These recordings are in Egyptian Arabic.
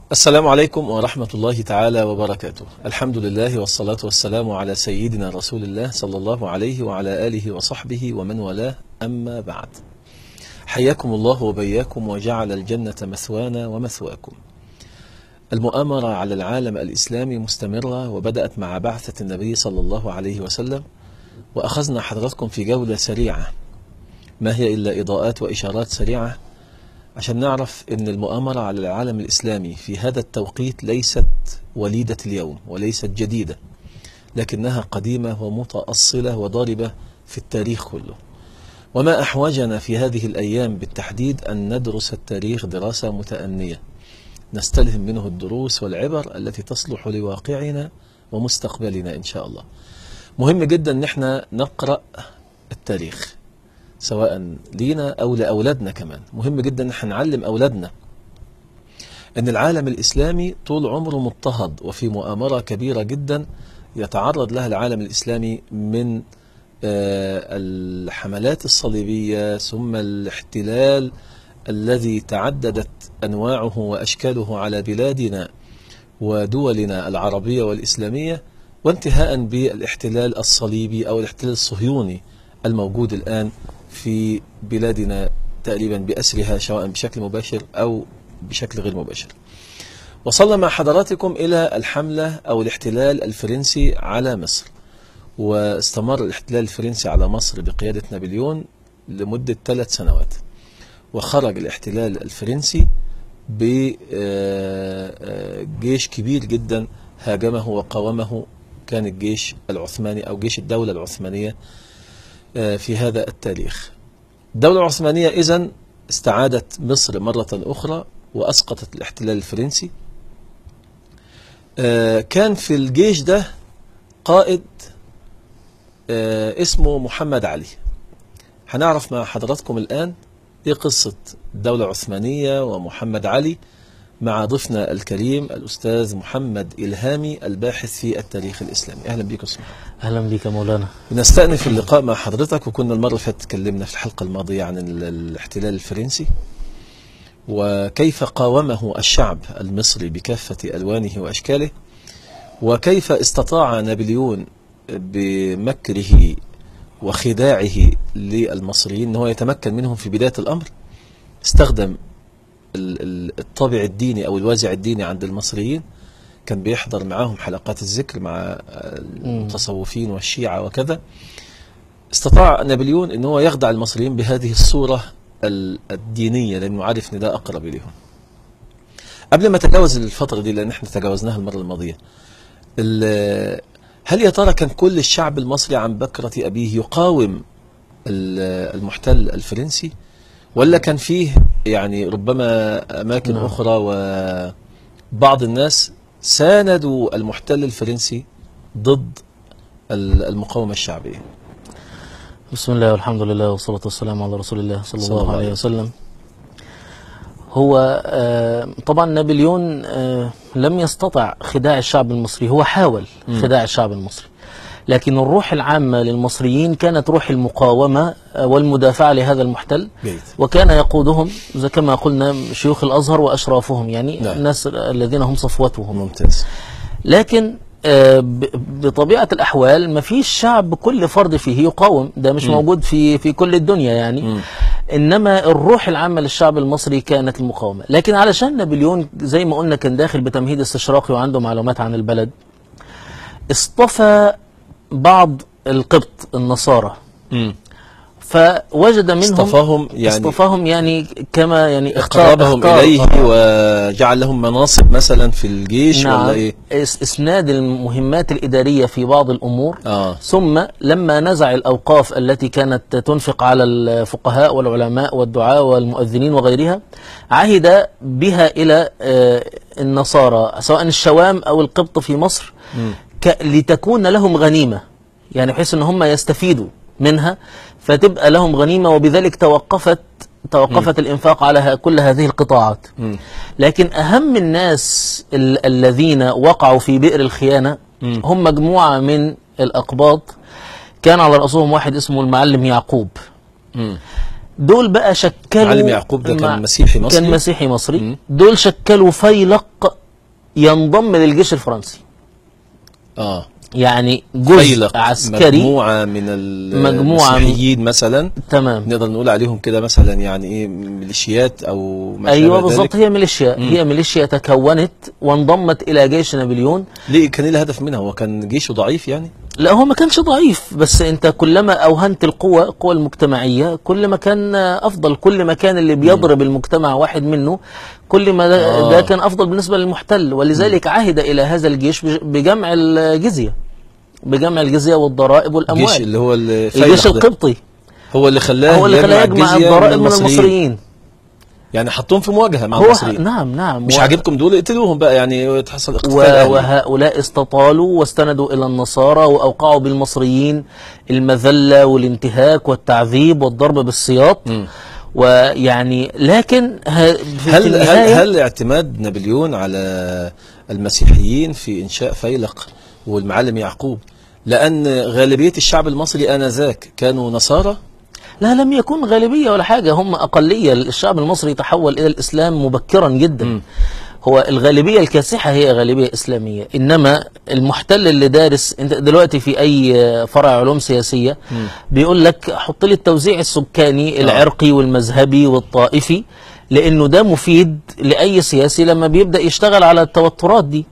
السلام عليكم ورحمة الله تعالى وبركاته الحمد لله والصلاة والسلام على سيدنا رسول الله صلى الله عليه وعلى آله وصحبه ومن والاه أما بعد حياكم الله وبياكم وجعل الجنة مثوانا ومثواكم المؤامرة على العالم الإسلامي مستمرة وبدأت مع بعثة النبي صلى الله عليه وسلم وأخذنا حضراتكم في جولة سريعة ما هي إلا إضاءات وإشارات سريعة عشان نعرف أن المؤامرة على العالم الإسلامي في هذا التوقيت ليست وليدة اليوم وليست جديدة لكنها قديمة ومتأصلة وضاربة في التاريخ كله وما أحوجنا في هذه الأيام بالتحديد أن ندرس التاريخ دراسة متأنية نستلهم منه الدروس والعبر التي تصلح لواقعنا ومستقبلنا إن شاء الله مهم جدا أن احنا نقرأ التاريخ سواء لينا أو لأولادنا كمان مهم جدا أن احنا نعلم أولادنا أن العالم الإسلامي طول عمره مضطهد وفي مؤامرة كبيرة جدا يتعرض لها العالم الإسلامي من الحملات الصليبية ثم الاحتلال الذي تعددت أنواعه وأشكاله على بلادنا ودولنا العربية والإسلامية وانتهاء بالاحتلال الصليبي أو الاحتلال الصهيوني الموجود الآن في بلادنا تقريبا بأسرها سواء بشكل مباشر أو بشكل غير مباشر وصلنا مع حضراتكم إلى الحملة أو الاحتلال الفرنسي على مصر واستمر الاحتلال الفرنسي على مصر بقيادة نابليون لمدة ثلاث سنوات وخرج الاحتلال الفرنسي بجيش كبير جدا هاجمه وقاومه كان الجيش العثماني أو جيش الدولة العثمانية في هذا التاريخ الدولة العثمانية إذن استعادت مصر مرة أخرى وأسقطت الاحتلال الفرنسي كان في الجيش ده قائد اسمه محمد علي هنعرف مع حضراتكم الآن إيه قصة الدولة العثمانية ومحمد علي مع ضيفنا الكريم الأستاذ محمد إلهامي الباحث في التاريخ الإسلامي أهلا بك أستاذ أهلا بك مولانا نستأنف اللقاء مع حضرتك وكنا المرة اللي فاتت تكلمنا في الحلقة الماضية عن الاحتلال الفرنسي وكيف قاومه الشعب المصري بكافة ألوانه وأشكاله وكيف استطاع نابليون بمكره وخداعه للمصريين أنه يتمكن منهم في بداية الأمر استخدم الطابع الديني أو الوازع الديني عند المصريين كان بيحضر معاهم حلقات الذكر مع المتصوفين والشيعة وكذا استطاع نابليون أن هو يخدع المصريين بهذه الصورة الدينية لأنه عارف أن ده أقرب إليهم قبل ما تجاوز الفترة دي لأن احنا تجاوزناها المرة الماضية هل يا ترى كان كل الشعب المصري عن بكرة أبيه يقاوم المحتل الفرنسي ولا كان فيه يعني ربما أماكن نعم. أخرى وبعض الناس ساندوا المحتل الفرنسي ضد المقاومة الشعبية بسم الله والحمد لله والصلاة والسلام على رسول الله صلى, صلى الله عليه وسلم هو طبعا نابليون لم يستطع خداع الشعب المصري هو حاول م. خداع الشعب المصري لكن الروح العامة للمصريين كانت روح المقاومة والمدافعة لهذا المحتل بيت. وكان يقودهم زي كما قلنا شيوخ الأزهر وأشرافهم يعني نعم. الناس الذين هم صفوتهم ممتاز لكن بطبيعة الأحوال ما فيش شعب كل فرد فيه يقاوم ده مش م. موجود في في كل الدنيا يعني م. إنما الروح العامة للشعب المصري كانت المقاومة لكن علشان نابليون زي ما قلنا كان داخل بتمهيد استشراقي وعنده معلومات عن البلد اصطفى بعض القبط النصارى م. فوجد منهم اصطفاهم يعني اصطفاهم يعني كما يعني اقربهم اليه وجعل لهم مناصب مثلا في الجيش نعم ولا ايه اسناد المهمات الاداريه في بعض الامور آه. ثم لما نزع الاوقاف التي كانت تنفق على الفقهاء والعلماء والدعاء والمؤذنين وغيرها عهد بها الى النصارى سواء الشوام او القبط في مصر م. لتكون لهم غنيمه يعني بحيث ان هم يستفيدوا منها فتبقى لهم غنيمة وبذلك توقفت توقفت م. الإنفاق على كل هذه القطاعات م. لكن أهم الناس ال الذين وقعوا في بئر الخيانة م. هم مجموعة من الأقباط كان على رأسهم واحد اسمه المعلم يعقوب م. دول بقى شكلوا معلم يعقوب ده كان مع- مسيحي مصري كان مسيحي مصري مم. دول شكلوا فيلق ينضم للجيش الفرنسي اه يعني جزء فيلق عسكري مجموعة من مجموعة من- المسيحيين مثلا تمام نقدر نقول عليهم كده مثلا يعني ايه ميليشيات او ما ايوه شابه بالظبط ذلك. هي ميليشيا هي ميليشيا تكونت وانضمت الى جيش نابليون ليه كان ايه الهدف منها هو كان جيشه ضعيف يعني لا هو ما كانش ضعيف بس انت كلما اوهنت القوة القوة المجتمعية كل ما كان افضل كل ما كان اللي بيضرب المجتمع واحد منه كل ما ده, آه. ده كان افضل بالنسبة للمحتل ولذلك عهد الى هذا الجيش بج- بجمع الجزية بجمع الجزية والضرائب الجيش والاموال اللي هو الجيش الفيلق ده القبطي هو اللي خلاه هو اللي خلاه يجمع الجزية الضرائب من المصريين يعني حطوهم في مواجهة مع هو المصريين نعم نعم مش و- عاجبكم دول اقتلوهم بقى يعني تحصل و- اقتتال أهلي. وهؤلاء استطالوا واستندوا إلى النصارى وأوقعوا بالمصريين المذلة والانتهاك والتعذيب والضرب بالسياط مم. ويعني لكن ه- في في هل هل النهاية هل اعتماد نابليون على المسيحيين في انشاء فيلق والمعلم يعقوب لان غالبيه الشعب المصري انذاك كانوا نصارى لا لم يكن غالبية ولا حاجة هم أقلية الشعب المصري تحول إلى الإسلام مبكرا جدا مم. هو الغالبية الكاسحة هي غالبية إسلامية إنما المحتل اللي دارس أنت دلوقتي في أي فرع علوم سياسية بيقول لك حط لي التوزيع السكاني العرقي والمذهبي والطائفي لأنه ده مفيد لأي سياسي لما بيبدأ يشتغل على التوترات دي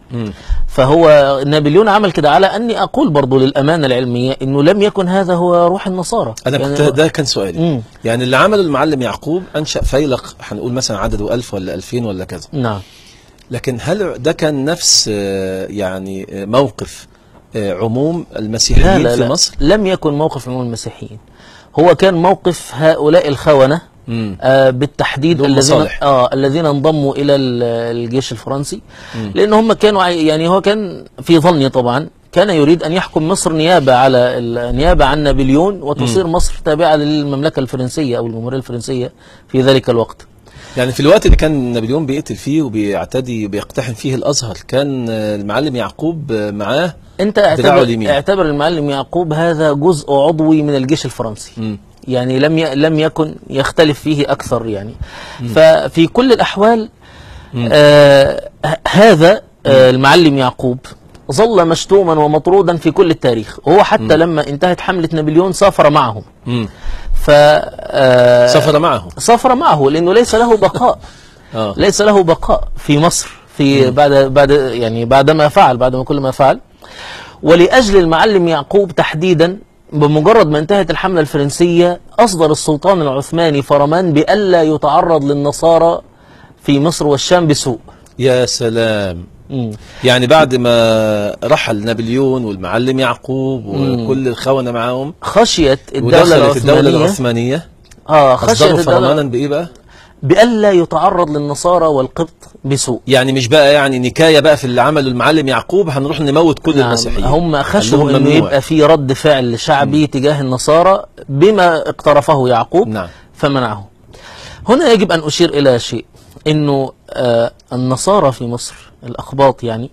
فهو نابليون عمل كده على أني أقول برضو للأمانة العلمية أنه لم يكن هذا هو روح النصارى انا يعني كنت ده كان سؤالي مم. يعني اللي عمله المعلم يعقوب انشا فيلق هنقول مثلا عدده 1000 ولا 2000 ولا كذا نعم لكن هل ده كان نفس آه، يعني آه، موقف آه، عموم المسيحيين لا لا في لا مصر لم يكن موقف عموم المسيحيين هو كان موقف هؤلاء الخونة مم. آه بالتحديد دول الذين مصالح. اه الذين انضموا الى ال- الجيش الفرنسي لان هم كانوا عاي- يعني هو كان في ظني طبعا كان يريد ان يحكم مصر نيابه على النيابه عن نابليون وتصير مصر تابعه للمملكه الفرنسيه او الجمهوريه الفرنسيه في ذلك الوقت يعني في الوقت اللي كان نابليون بيقتل فيه وبيعتدي وبيقتحم فيه الازهر كان آه، المعلم يعقوب آه، معاه انت دراعه اعتبر, اليمين. اعتبر المعلم يعقوب هذا جزء عضوي من الجيش الفرنسي مم. يعني لم ي... لم يكن يختلف فيه اكثر يعني ففي كل الاحوال آه ه- هذا آه المعلم يعقوب ظل مشتوما ومطرودا في كل التاريخ وهو حتى لما انتهت حملة نابليون سافر معهم مم. ف آه، سافر معه سافر معه لانه ليس له بقاء اه ليس له بقاء في مصر في بعد بعد يعني بعدما فعل بعدما كل ما فعل ولاجل المعلم يعقوب تحديدا بمجرد ما انتهت الحمله الفرنسيه اصدر السلطان العثماني فرمان بالا يتعرض للنصارى في مصر والشام بسوء يا سلام مم. يعني بعد ما رحل نابليون والمعلم يعقوب وكل الخونة معاهم خشيت الدوله ودخلت الدولة العثمانيه العثمانية اه خشيت أصدروا الدوله فرمانا بإيه بقى؟ بالا يتعرض للنصارى والقبط بسوء يعني مش بقى يعني نكاية بقى في اللي عمله المعلم يعقوب هنروح نموت كل نعم المسيحيين هم خشوا قال لهم انه ممنوع. يبقى في رد فعل شعبي تجاه النصارى بما اقترفه يعقوب نعم. فمنعه هنا يجب ان اشير الى شيء انه آه النصارى في مصر الاقباط يعني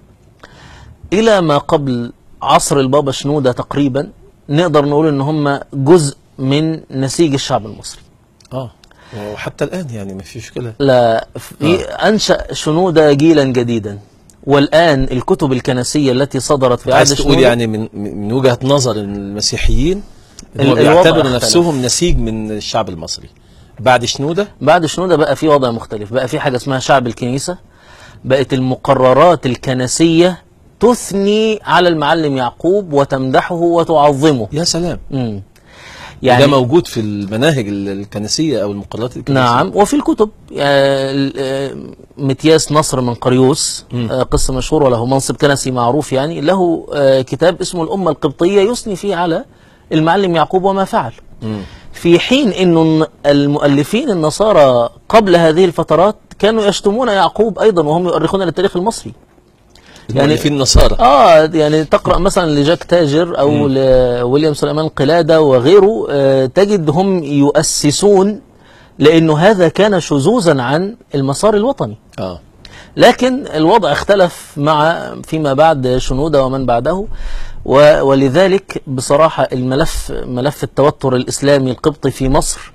الى ما قبل عصر البابا شنودة تقريبا نقدر نقول ان هم جزء من نسيج الشعب المصري اه وحتى الآن يعني ما فيش مشكلة لا في انشا شنودة جيلا جديدا والان الكتب الكنسيه التي صدرت في عهد عايز تقول شنودة يعني من من وجهة نظر المسيحيين ال- هم الوضع بيعتبروا اختلف. نفسهم نسيج من الشعب المصري بعد شنودة بعد شنودة بقى في وضع مختلف بقى في حاجة اسمها شعب الكنيسة بقت المقررات الكنسية تثني على المعلم يعقوب وتمدحه وتعظمه يا سلام مم. يعني يعني ده موجود في المناهج ال- الكنسية أو المقررات الكنسية نعم وفي الكتب آه، ال- آه، متياس نصر من قريوس آه، قصة مشهورة له منصب كنسي معروف يعني له آه، كتاب اسمه الأمة القبطية يثني فيه على المعلم يعقوب وما فعل مم. في حين انه الن- المؤلفين النصارى قبل هذه الفترات كانوا يشتمون يعقوب ايضا وهم يؤرخون للتاريخ المصري يعني في النصارى اه يعني تقرا مثلا لجاك تاجر او لويليام سليمان قلاده وغيره آه تجد هم يؤسسون لانه هذا كان شذوذا عن المسار الوطني اه لكن الوضع اختلف مع فيما بعد شنودة ومن بعده و- ولذلك بصراحة الملف ملف التوتر الإسلامي القبطي في مصر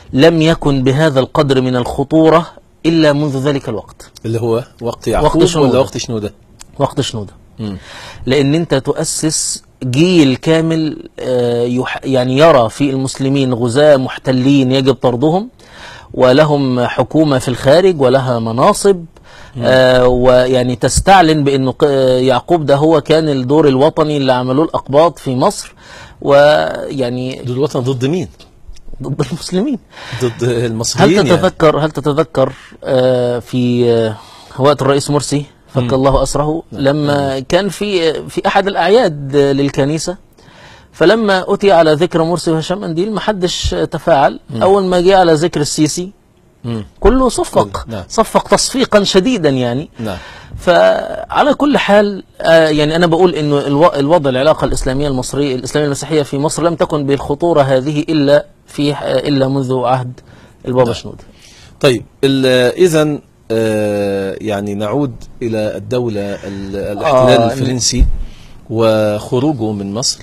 لم يكن بهذا القدر من الخطورة إلا منذ ذلك الوقت اللي هو وقت يعقوب شنودة. ولا وقت شنودة وقت شنودة مم. لأن أنت تؤسس جيل كامل آه، يح- يعني يرى في المسلمين غزاة محتلين يجب طردهم ولهم حكومة في الخارج ولها مناصب آه ويعني تستعلن بأنه ق- يعقوب ده هو كان الدور الوطني اللي عملوه الأقباط في مصر ويعني دول الوطن ضد مين ضد المسلمين ضد هل المصريين يعني تتذكر هل تتذكر آه، في آه، وقت الرئيس مرسي فك الله اسره لما كان في في احد الاعياد آه، للكنيسه فلما اتي على ذكر مرسي وهشام انديل ما حدش تفاعل اول ما جه على ذكر السيسي مم. كله صفق كله، نعم. صفق تصفيقا شديدا يعني نعم فعلى كل حال آه، يعني انا بقول انه الو- الوضع العلاقه الاسلاميه المصريه الاسلاميه المسيحيه في مصر لم تكن بالخطوره هذه الا في آه، الا منذ عهد البابا شنودة طيب اذا يعني نعود الى الدولة ال- الاحتلال آه، الفرنسي وخروجه من مصر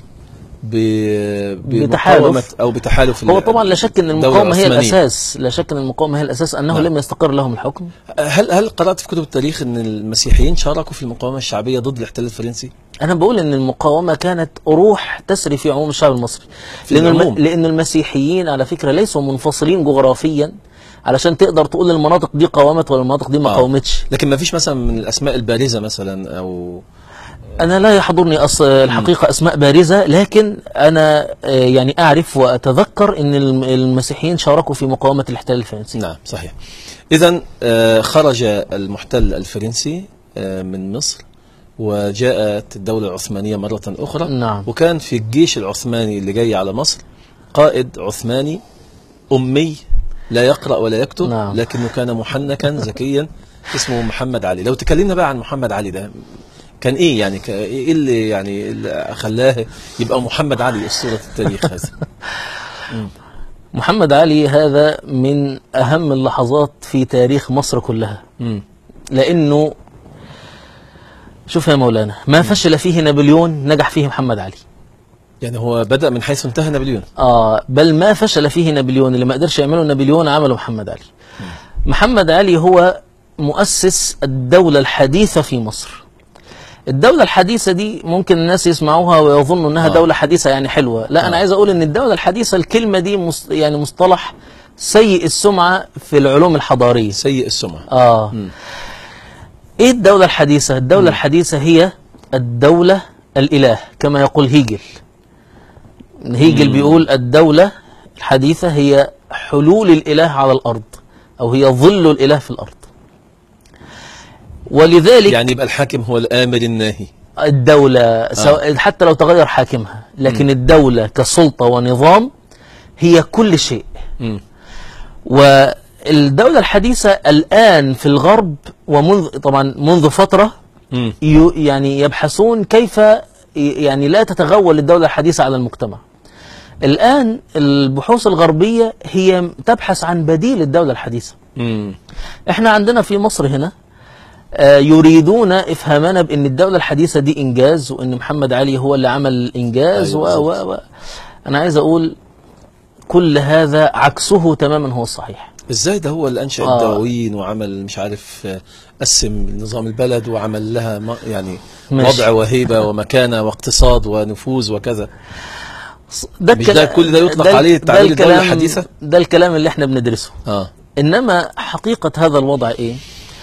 ب- بتحالف. بمقاومة او بتحالف هو ال- طبعا لا شك ان الدولة المقاومه هي العثمانية. الاساس لا شك ان المقاومه هي الاساس انه نعم. لم يستقر لهم الحكم هل هل قرأت في كتب التاريخ ان المسيحيين شاركوا في المقاومة الشعبية ضد الاحتلال الفرنسي؟ انا بقول ان المقاومه كانت روح تسري في عموم الشعب المصري في لان العموم. لان المسيحيين على فكره ليسوا منفصلين جغرافيا علشان تقدر تقول المناطق دي قاومت ولا المناطق دي ما آه. قاومتش لكن ما فيش مثلا من الاسماء البارزة مثلا او انا لا يحضرني أص... الحقيقه اسماء بارزه لكن انا آه، يعني اعرف واتذكر ان الم- المسيحيين شاركوا في مقاومه الاحتلال الفرنسي نعم صحيح اذا آه، خرج المحتل الفرنسي آه، من مصر وجاءت الدولة العثمانية مرة أخرى نعم. وكان في الجيش العثماني اللي جاي على مصر قائد عثماني أمي لا يقرأ ولا يكتب نعم. لكنه كان محنكا ذكيا اسمه محمد علي لو تكلمنا بقى عن محمد علي ده كان ايه يعني ك- ايه اللي يعني اللي خلاه يبقى محمد علي اسطوره التاريخ هذا محمد علي هذا من اهم اللحظات في تاريخ مصر كلها مم. لانه شوف يا مولانا ما فشل فيه نابليون نجح فيه محمد علي يعني هو بدأ من حيث انتهى نابليون آه بل ما فشل فيه نابليون اللي ما قدرش يعمله نابليون عمله محمد علي محمد علي هو مؤسس الدولة الحديثة في مصر الدولة الحديثة دي ممكن الناس يسمعوها ويظنوا انها آه. آه. دولة حديثة يعني حلوة لا انا آه. عايز اقول ان الدولة الحديثة الكلمة دي مص... يعني مصطلح سيء السمعة في العلوم الحضارية سيء السمعه اه مم. ايه الدولة الحديثة؟ الدولة الحديثة هي الدولة الإله كما يقول هيجل. هيجل بيقول الدولة الحديثة هي حلول الإله على الأرض أو هي ظل الإله في الأرض. ولذلك يعني يبقى الحاكم هو الامر الناهي الدولة سواء حتى لو تغير حاكمها لكن الدولة كسلطة ونظام هي كل شيء. مم. والدولة الحديثة الآن في الغرب ومنذ طبعا منذ فترة مم. ي- يعني يبحثون كيف ي- يعني لا تتغول الدولة الحديثة على المجتمع الآن البحوث الغربية هي تبحث عن بديل الدولة الحديثة مم. احنا عندنا في مصر هنا آه، يريدون افهامنا بان الدوله الحديثه دي انجاز وان محمد علي هو اللي عمل الانجاز أيوة و و و انا عايز اقول كل هذا عكسه تماما هو الصحيح ازاي ده هو اللي انشا آه. الدواوين وعمل مش عارف آه، قسم نظام البلد وعمل لها م- يعني ماشي. وضع وهيبه ومكانه واقتصاد ونفوذ وكذا ده مش ده كل ده يطلق ده- عليه ده تعبير الدولة الكلام- الحديثة؟ ده الكلام اللي احنا بندرسه اه انما حقيقه هذا الوضع ايه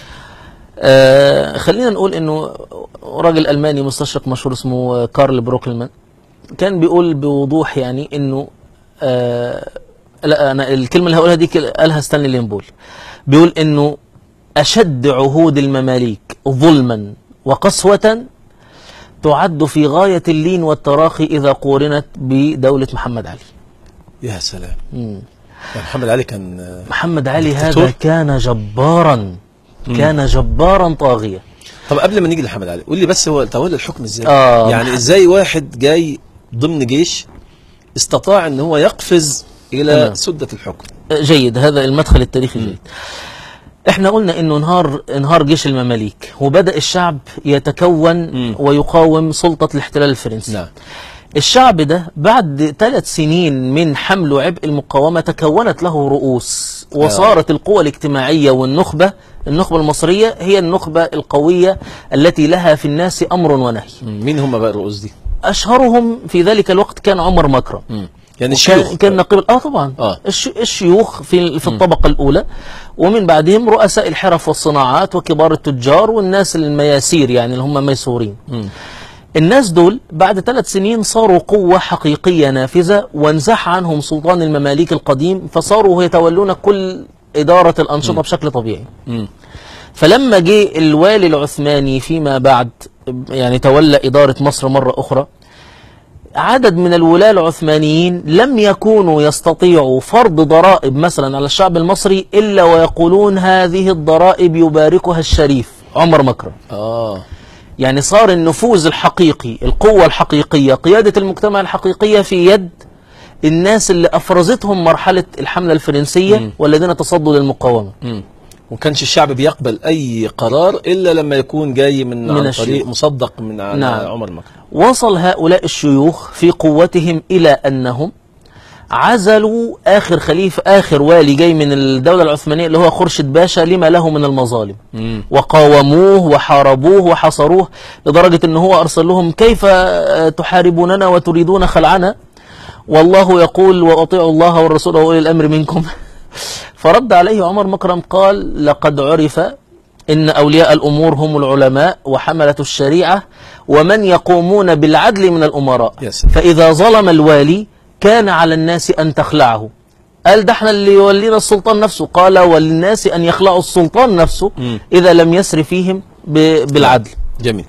آه خلينا نقول انه راجل الماني مستشرق مشهور اسمه كارل بروكلمان كان بيقول بوضوح يعني انه آه لا انا الكلمه اللي هقولها دي كل- قالها ستانلي لينبول بيقول انه اشد عهود المماليك ظلما وقسوه تعد في غايه اللين والتراخي اذا قورنت بدوله محمد علي يا سلام مم. يعني محمد علي كان آه، محمد علي دكتاتور؟ هذا كان جبارا كان جبارا طاغيا طب قبل ما نيجي لمحمد علي قول لي بس هو تولى الحكم ازاي آه. يعني ازاي واحد جاي ضمن جيش استطاع ان هو يقفز الى تمام. سده الحكم جيد هذا المدخل التاريخي جيد احنا قلنا انه انهار انهار جيش المماليك وبدا الشعب يتكون مم. ويقاوم سلطه الاحتلال الفرنسي نعم الشعب ده بعد ثلاث سنين من حمل عبء المقاومة تكونت له رؤوس وصارت القوى الاجتماعية والنخبة النخبة المصرية هي النخبة القوية التي لها في الناس أمر ونهي مم. مين هم بقى الرؤوس دي؟ أشهرهم في ذلك الوقت كان عمر مكرم مم. يعني وكان- الشيوخ كان نقيب اه طبعا آه. الش... الشيوخ في في الطبقه الاولى ومن بعدهم رؤساء الحرف والصناعات وكبار التجار والناس المياسير يعني اللي هم ميسورين مم. الناس دول بعد ثلاث سنين صاروا قوة حقيقية نافذة وانزاح عنهم سلطان المماليك القديم فصاروا يتولون كل إدارة الأنشطة بشكل طبيعي مم. فلما جه الوالي العثماني فيما بعد يعني تولى إدارة مصر مرة أخرى عدد من الولاة العثمانيين لم يكونوا يستطيعوا فرض ضرائب مثلا على الشعب المصري إلا ويقولون هذه الضرائب يباركها الشريف عمر مكرم اه يعني صار النفوذ الحقيقي القوة الحقيقية قيادة المجتمع الحقيقية في يد الناس اللي أفرزتهم مرحلة الحملة الفرنسية والذين تصدوا للمقاومة مم. وكانش الشعب بيقبل اي قرار الا لما يكون جاي من, من عن الشيوخ. طريق مصدق من عن نعم. عمر مكرم وصل هؤلاء الشيوخ في قوتهم إلى أنهم عزلوا آخر خليفة آخر والي جاي من الدولة العثمانية اللي هو خرشد باشا لما له من المظالم مم. وقاوموه وحاربوه وحصروه لدرجة أنه هو أرسل لهم كيف آه، تحاربوننا وتريدون خلعنا والله يقول وأطيعوا الله والرسول وأولي الأمر منكم فرد عليه عمر مكرم قال لقد عرف إن أولياء الأمور هم العلماء وحملة الشريعة ومن يقومون بالعدل من الأمراء يا سلام. فإذا ظلم الوالي كان على الناس أن تخلعه قال ده احنا اللي يولينا السلطان نفسه قال وللناس أن يخلعوا السلطان نفسه مم. إذا لم يسر فيهم ب- بالعدل جميل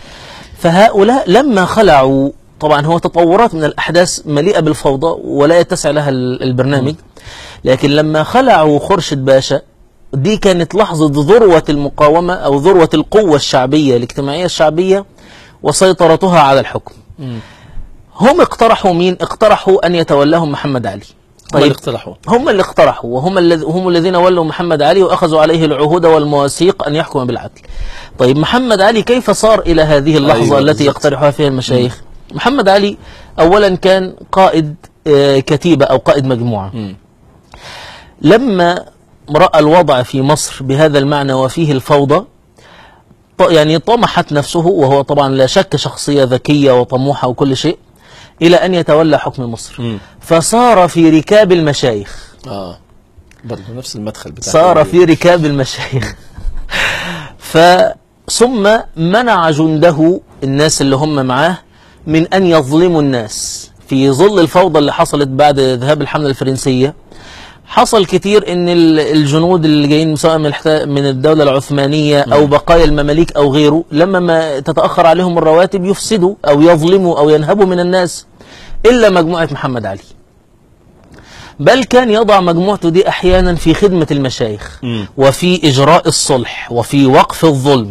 فهؤلاء لما خلعوا طبعا هو تطورات من الأحداث مليئة بالفوضى ولا يتسع لها ال- البرنامج لكن لما خلعوا خرشد باشا دي كانت لحظة ذروة المقاومة أو ذروة القوة الشعبية الاجتماعية الشعبية وسيطرتها على الحكم مم. هم اقترحوا مين؟ اقترحوا أن يتولاهم محمد علي هم اللي اقترحوا هم اللي اقترحوا وهم الذ- هم الذين ولوا محمد علي واخذوا عليه العهود والمواثيق ان يحكم بالعدل. طيب محمد علي كيف صار الى هذه اللحظه أيوة أيوة التي بالضبط. يقترحها فيها المشايخ؟ محمد علي اولا كان قائد آه، كتيبه او قائد مجموعه. مم. لما راى الوضع في مصر بهذا المعنى وفيه الفوضى ط- يعني طمحت نفسه وهو طبعا لا شك شخصيه ذكيه وطموحه وكل شيء الى ان يتولى حكم مصر. مم. فصار في ركاب المشايخ. اه برضه نفس المدخل بتاع صار التوجيه. في ركاب المشايخ ف ثم منع جنده الناس اللي هم معاه من أن يظلموا الناس في ظل الفوضى اللي حصلت بعد ذهاب الحملة الفرنسية حصل كتير ان ال- الجنود اللي جايين سواء من الحتا- من الدولة العثمانية او بقايا المماليك او غيره لما ما تتأخر عليهم الرواتب يفسدوا او يظلموا او ينهبوا من الناس الا مجموعة محمد علي بل كان يضع مجموعته دي احيانا في خدمة المشايخ مم. وفي اجراء الصلح وفي وقف الظلم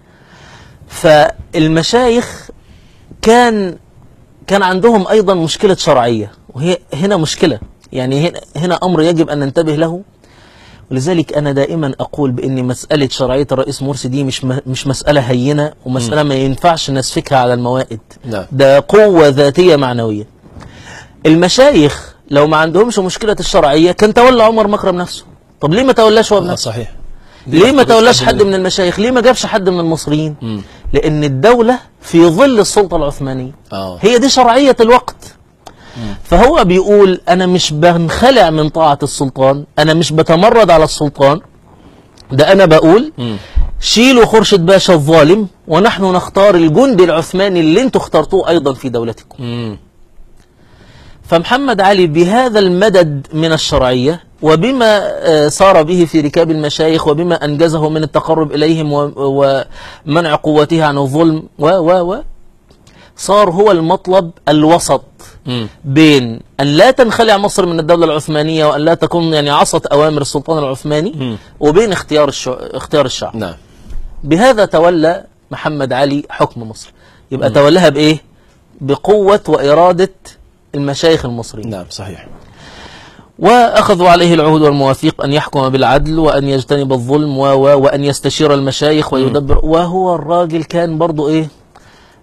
فالمشايخ كان كان عندهم ايضا مشكله شرعيه وهي هنا مشكله يعني هنا, هنا امر يجب ان ننتبه له ولذلك انا دائما اقول بان مساله شرعيه الرئيس مرسي دي مش م- مش مساله هينه ومساله ما ينفعش نسفكها على الموائد نعم. ده قوه ذاتيه معنويه المشايخ لو ما عندهمش مشكله الشرعيه كان تولى عمر مكرم نفسه طب ليه ما تولاش هو آه بنفسه صحيح ليه ما دي تولاش حد حد من المشايخ ليه ما جابش حد من المصريين مم. لان الدوله في ظل السلطه العثمانيه اه هي دي شرعيه الوقت فهو بيقول انا مش بنخلع من طاعه السلطان انا مش بتمرد على السلطان ده انا بقول مم. شيلوا خرشد باشا الظالم ونحن نختار الجندي العثماني اللي انتوا اخترتوه ايضا في دولتكم مم. فمحمد علي بهذا المدد من الشرعية وبما آه، سار به في ركاب المشايخ وبما أنجزه من التقرب إليهم و- ومنع قوتها عن الظلم و و و صار هو المطلب الوسط مم. بين أن لا تنخلع مصر من الدولة العثمانية وأن لا تكون يعني عصت أوامر السلطان العثماني مم. وبين اختيار الشع... اختيار الشعب نعم بهذا تولى محمد علي حكم مصر يبقى تولاها بإيه؟ بقوة وإرادة المشايخ المصريين نعم صحيح وأخذوا عليه العهود والمواثيق أن يحكم بالعدل وأن يجتنب الظلم و و وأن يستشير المشايخ ويدبر وهو الراجل كان برضو إيه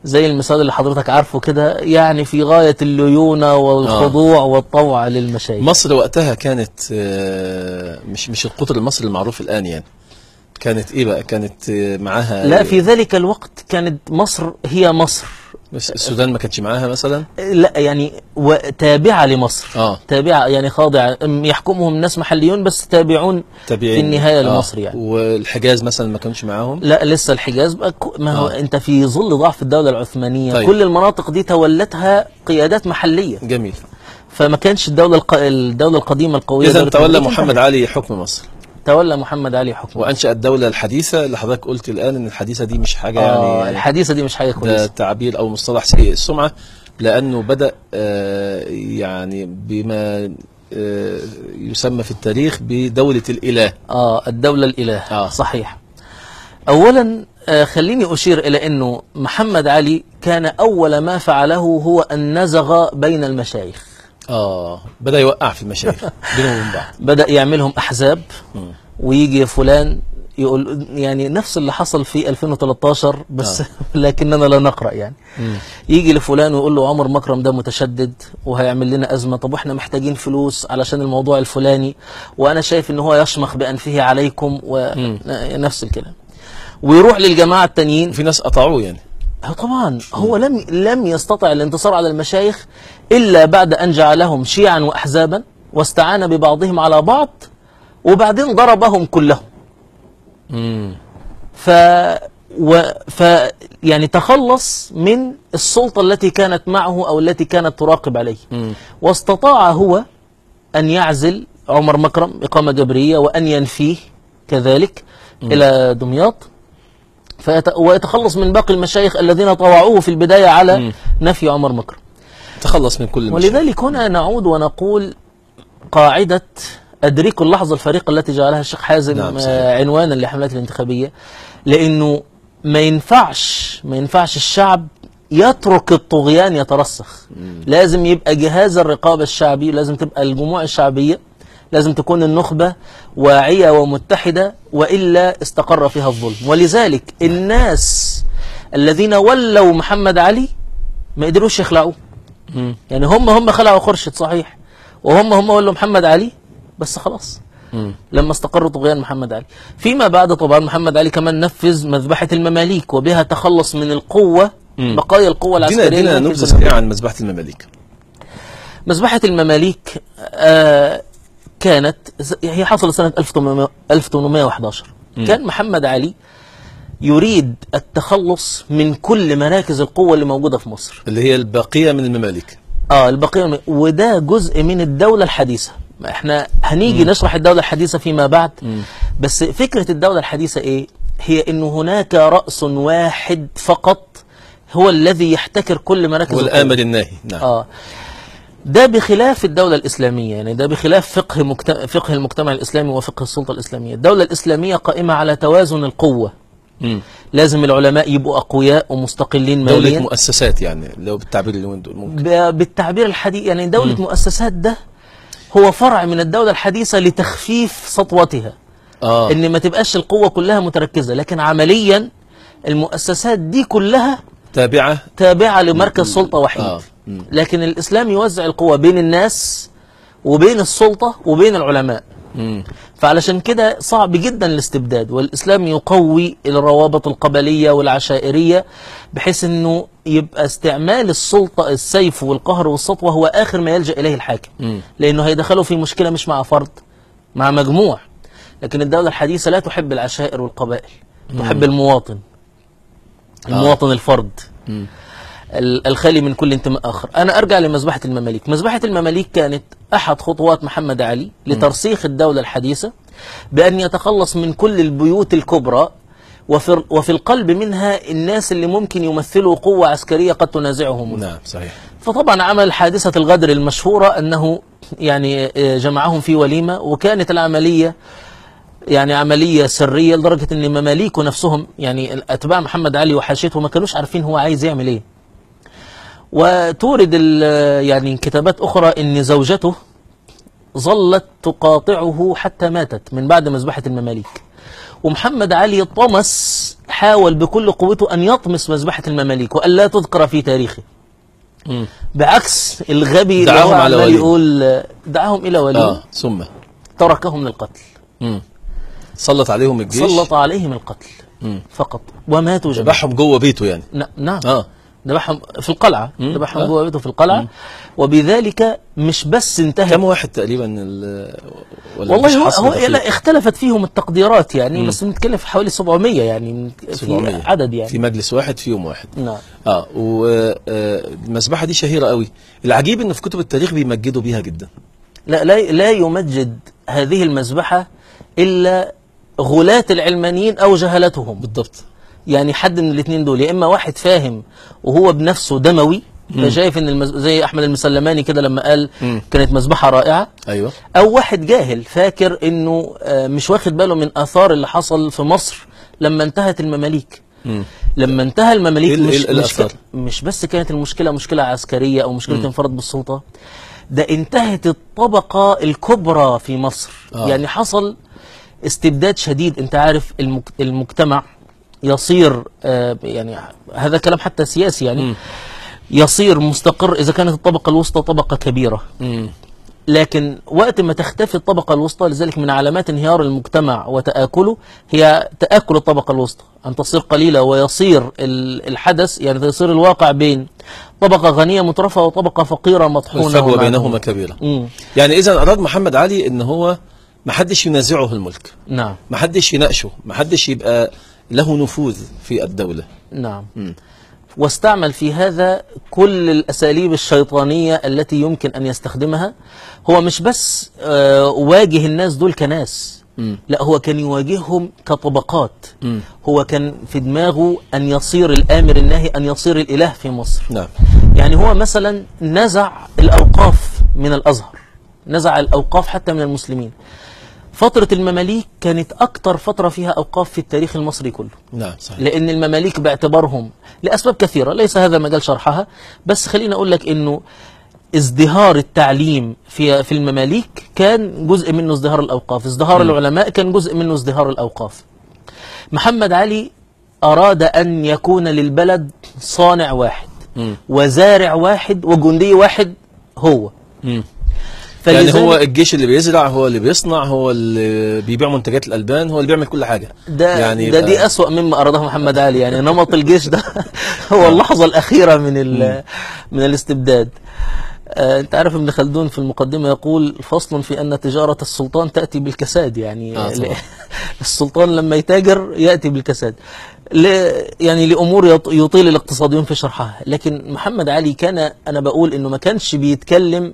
زي المثال اللي حضرتك عارفه كده يعني في غاية الليونة والخضوع والطوع للمشايخ مصر وقتها كانت آه، مش مش القطر المصري المعروف الآن يعني كانت ايه بقى كانت آه، معاها لا في ذلك الوقت كانت مصر هي مصر بس السودان ما كانتش معاها مثلا لا يعني وتابعة لمصر اه تابعة يعني خاضعة أم يحكمهم ناس محليون بس تابعون تابعين في النهاية لمصر يعني. والحجاز مثلا ما كانش معاهم لا لسه الحجاز بقى كو- ما هو آه. انت في ظل ضعف الدولة العثمانية طيب. كل المناطق دي تولتها قيادات محلية جميل فما كانش الدولة الق... الدولة القديمة القوية اذا دولة تولى المماليك محمد انتهت. علي حكم مصر تولى محمد علي حكمه وانشا الدوله الحديثه اللي حضرتك قلت الان ان الحديثه دي مش حاجه آه يعني الحديثة دي مش حاجة ده كويسة تعبير او مصطلح سيء السمعه لانه بدا آه، يعني بما آه، يسمى في التاريخ بدوله الاله اه الدولة الإله آه. صحيح أولا آه خليني أشير إلى أنه محمد علي كان أول ما فعله هو أن نزغ بين المشايخ اه بدا يوقع في المشايخ بينهم وبين بعض بدأ يعملهم أحزاب ويجي فلان يقول يعني نفس اللي حصل في 2013 بس آه. لكننا لا نقرأ يعني يجي لفلان ويقول له عمر مكرم ده متشدد وهيعمل لنا أزمة طب واحنا محتاجين فلوس علشان الموضوع الفلاني وأنا شايف إن هو يشمخ بأنفه عليكم ونفس الكلام ويروح للجماعة التانيين في ناس قطعوه يعني هو طبعا هو لم لم يستطع الانتصار على المشايخ الا بعد ان جعلهم شيعا واحزابا واستعان ببعضهم على بعض وبعدين ضربهم كلهم ف و ف يعني تخلص من السلطه التي كانت معه او التي كانت تراقب عليه واستطاع هو ان يعزل عمر مكرم اقامه جبريه وان ينفيه كذلك الى دمياط فيت... ويتخلص من باقي المشايخ الذين طوعوه في البداية على نفي عمر مكرم تخلص من كل المشاكل ولذلك هنا نعود ونقول قاعدة أدركوا اللحظة الفريقة التي جعلها الشيخ حازم نعم، صحيح. آه، عنوانا للحملات الانتخابية لأنه ما ينفعش ما ينفعش الشعب يترك الطغيان يترسخ لازم يبقى جهاز الرقابة الشعبي لازم تبقى الجموع الشعبية لازم تكون النخبة واعية ومتحدة وإلا استقر فيها الظلم ولذلك الناس الذين ولوا محمد علي ما قدروش يخلعوه يعني هم هم خلعوا خرشد صحيح وهم هم ولوا محمد علي بس خلاص لما استقر طغيان محمد علي فيما بعد طبعا محمد علي كمان نفذ مذبحة المماليك وبها تخلص من القوة بقايا القوة ادينا العسكرية ادينا اللي نبذه في سريعه عن مذبحه المماليك مذبحة المماليك آه كانت هي حصلت سنة 1800 1811 كان محمد علي يريد التخلص من كل مراكز القوة اللي موجودة في مصر اللي هي الباقيه من المماليك اه البقية من- وده جزء من الدولة الحديثة ما احنا هنيجي نشرح الدولة الحديثة فيما بعد بس فكرة الدولة الحديثة ايه هي ان هناك رأس واحد فقط هو الذي يحتكر كل مراكز هو القوة. الامر الناهي نعم اه ده بخلاف الدولة الإسلامية يعني ده بخلاف فقه مجت... فقه المجتمع الإسلامي وفقه السلطة الإسلامية الدولة الإسلامية قائمة على توازن القوة مم. لازم العلماء يبقوا أقوياء ومستقلين دوله ماليا مؤسسات يعني لو بالتعبير اليومين دول ممكن ب... بالتعبير الحديث يعني دولة مؤسسات ده هو فرع من الدولة الحديثة لتخفيف سطوتها اه ان ما تبقاش القوة كلها متركزة لكن عمليا المؤسسات دي كلها تابعه تابعة لمركز سلطة وحيد آه. مم. لكن الإسلام يوزع القوة بين الناس وبين السلطة وبين العلماء مم. فعلشان كده صعب جدا الاستبداد والإسلام يقوي الروابط القبلية والعشائرية بحيث أنه يبقى استعمال السلطة السيف والقهر والسطوة هو آخر ما يلجأ إليه الحاكم مم. لأنه هيدخله في مشكلة مش مع فرد مع مجموع لكن الدولة الحديثة لا تحب العشائر والقبائل تحب المواطن المواطن الفرد ال- الخالي من كل انتماء آخر أنا أرجع لمذبحة المماليك مذبحة المماليك كانت أحد خطوات محمد علي لترسيخ الدولة الحديثة بأن يتخلص من كل البيوت الكبرى وفي, وفي القلب منها الناس اللي ممكن يمثلوا قوة عسكرية قد تنازعهم نعم صحيح فطبعا عمل حادثة الغدر المشهورة أنه يعني آه، جمعهم في وليمة وكانت العملية يعني عملية سرية لدرجة أن مماليكه نفسهم يعني أتباع محمد علي وحاشيته ما كانوش عارفين هو عايز يعمل إيه وتورد ال- يعني كتابات أخرى أن زوجته ظلت تقاطعه حتى ماتت من بعد مذبحة المماليك ومحمد علي طمس حاول بكل قوته أن يطمس مذبحة المماليك وأن لا تذكر في تاريخه مم. بعكس الغبي اللي دعاهم هو على عمال ولي. يقول آه، دعاهم إلى ولي اه ثم تركهم للقتل مم. سلط عليهم الجيش سلط عليهم القتل مم. فقط وماتوا جميعا ذبحهم جوه بيته يعني ن- نعم اه ذبحهم في القلعة مم. ذبحهم آه. جوه بيته في القلعة وبذلك مش بس انتهى كم واحد تقريبا ال- ولا والله مفيش هو, حصر هو دقيق؟ لا اختلفت فيهم التقديرات يعني مم. بس بنتكلم في حوالي 700 يعني من- في 700. عدد يعني في مجلس واحد في يوم واحد نعم اه والمذبحه دي شهيره قوي العجيب ان في كتب التاريخ بيمجدوا بيها جدا لا لا لا يمجد هذه المذبحة إلا غلاة العلمانيين أو جهلتهم بالضبط يعني حد من الاثنين دول يا إما واحد فاهم وهو بنفسه دموي فشايف ان المز... زي احمد المسلماني كده لما قال مم. كانت مذبحه رائعه ايوه او واحد جاهل فاكر انه آه، مش واخد باله من اثار اللي حصل في مصر لما انتهت المماليك مم. لما انتهى المماليك إيه ال- مش, إيه مش, الآثار؟ ك- مش بس كانت المشكله مشكله عسكريه او مشكله انفراد بالسلطه ده انتهت الطبقه الكبرى في مصر آه. يعني حصل استبداد شديد انت عارف المك... المجتمع يصير آه يعني هذا كلام حتى سياسي يعني مم. يصير مستقر اذا كانت الطبقه الوسطى طبقه كبيره مم. لكن وقت ما تختفي الطبقة الوسطى لذلك من علامات انهيار المجتمع وتآكله هي تآكل الطبقة الوسطى أن تصير قليلة ويصير ال- الحدث يعني يصير الواقع بين طبقة غنية مترفة وطبقة فقيرة مطحونة الفجوه ومعدومة. بينهما كبيره مم. يعني اذا اراد محمد علي ان هو ما حدش ينازعه الملك نعم ما حدش يناقشه ما حدش يبقى له نفوذ في الدوله نعم مم. واستعمل في هذا كل الأساليب الشيطانية التي يمكن أن يستخدمها هو مش بس آه، واجه الناس دول كناس مم. لا هو كان يواجههم كطبقات مم. هو كان في دماغه أن يصير الآمر الناهي أن يصير الإله في مصر نعم يعني هو مثلا نزع الأوقاف من الأزهر نزع الأوقاف حتى من المسلمين فترة المماليك كانت أكتر فترة فيها أوقاف في التاريخ المصري كله نعم صحيح لأن المماليك باعتبارهم لأسباب كثيرة ليس هذا مجال شرحها بس خليني أقول لك أنه ازدهار التعليم في في المماليك كان جزء منه ازدهار الأوقاف ازدهار العلماء كان جزء منه ازدهار الأوقاف محمد علي أراد أن يكون للبلد صانع واحد مم. وزارع واحد وجندي واحد هو مم. يعني فلذلك هو الجيش اللي بيزرع هو اللي بيصنع هو اللي بيبيع منتجات الالبان هو اللي بيعمل كل حاجه ده يعني ده يبقى- دي أسوأ مما أراده محمد علي يعني نمط الجيش ده هو اللحظة الأخيرة من ال- من الاستبداد آه، أنت عارف ابن خلدون في المقدمة يقول فصل في أن تجارة السلطان تأتي بالكساد يعني آه، ل- طبعا. السلطان لما يتاجر يأتي بالكساد ل يعني لأمور يط- يطيل الاقتصاديون في شرحها لكن محمد علي كان أنا بقول إنه ما كانش بيتكلم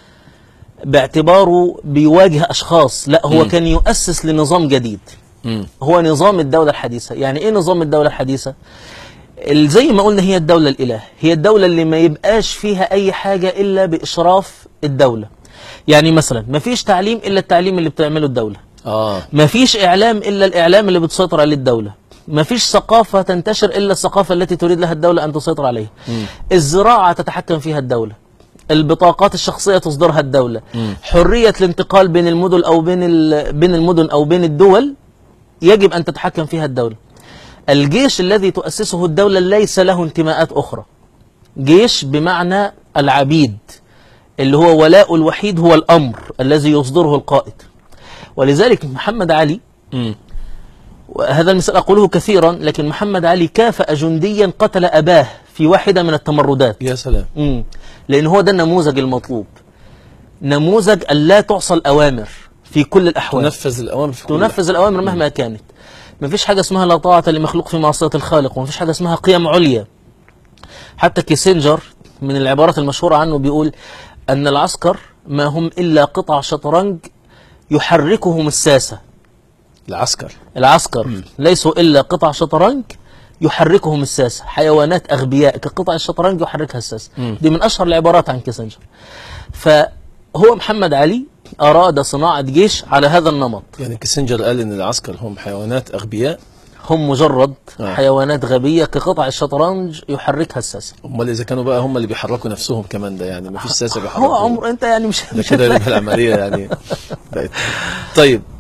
باعتباره بيواجه أشخاص لا هو مم. كان يؤسس لنظام جديد مم. هو نظام الدولة الحديثة يعني ايه نظام الدولة الحديثة ال- زي ما قلنا هي الدولة الإله هي الدولة اللي ما يبقاش فيها أي حاجة إلا بإشراف الدولة يعني مثلا ما فيش تعليم إلا التعليم اللي بتعمله الدولة اه ما فيش إعلام إلا الإعلام اللي بتسيطر عليه الدولة ما فيش ثقافة تنتشر إلا الثقافة التي تريد لها الدولة أن تسيطر عليها الزراعة تتحكم فيها الدولة البطاقات الشخصية تصدرها الدولة مم. حرية الانتقال بين المدن أو بين ال- بين المدن أو بين الدول يجب أن تتحكم فيها الدولة الجيش الذي تؤسسه الدولة ليس له انتماءات أخرى جيش بمعنى العبيد اللي هو ولاء الوحيد هو الأمر الذي يصدره القائد ولذلك محمد علي مم. وهذا المثال أقوله كثيرا لكن محمد علي كافأ جنديا قتل أباه في واحدة من التمردات يا سلام مم. لأن هو ده النموذج المطلوب نموذج أن لا تعصى الأوامر في كل الأحوال تنفذ الاوامر في كل تنفذ الأوامر مهما كانت مفيش حاجة اسمها لا طاعة لمخلوق في معصية الخالق ومفيش حاجة اسمها قيم عليا حتى كيسنجر من العبارات المشهورة عنه بيقول أن العسكر ما هم إلا قطع شطرنج يحركهم الساسة العسكر العسكر ليسوا إلا قطع شطرنج يحركهم الساسة حيوانات أغبياء كقطع الشطرنج يحركها الساسة مم. دي من أشهر العبارات عن كيسنجر فهو محمد علي أراد صناعة جيش على هذا النمط يعني كيسنجر قال ان العسكر هم حيوانات اغبياء هم مجرد آه. حيوانات غبية كقطع الشطرنج يحركها الساسة امال اذا كانوا بقى هم اللي بيحركوا نفسهم كمان ده يعني ما فيش سياسه هو بيحركوا عمر أنت يعني مش ده مش كده هتلاقي- يبقى العمليه يعني بقت طيب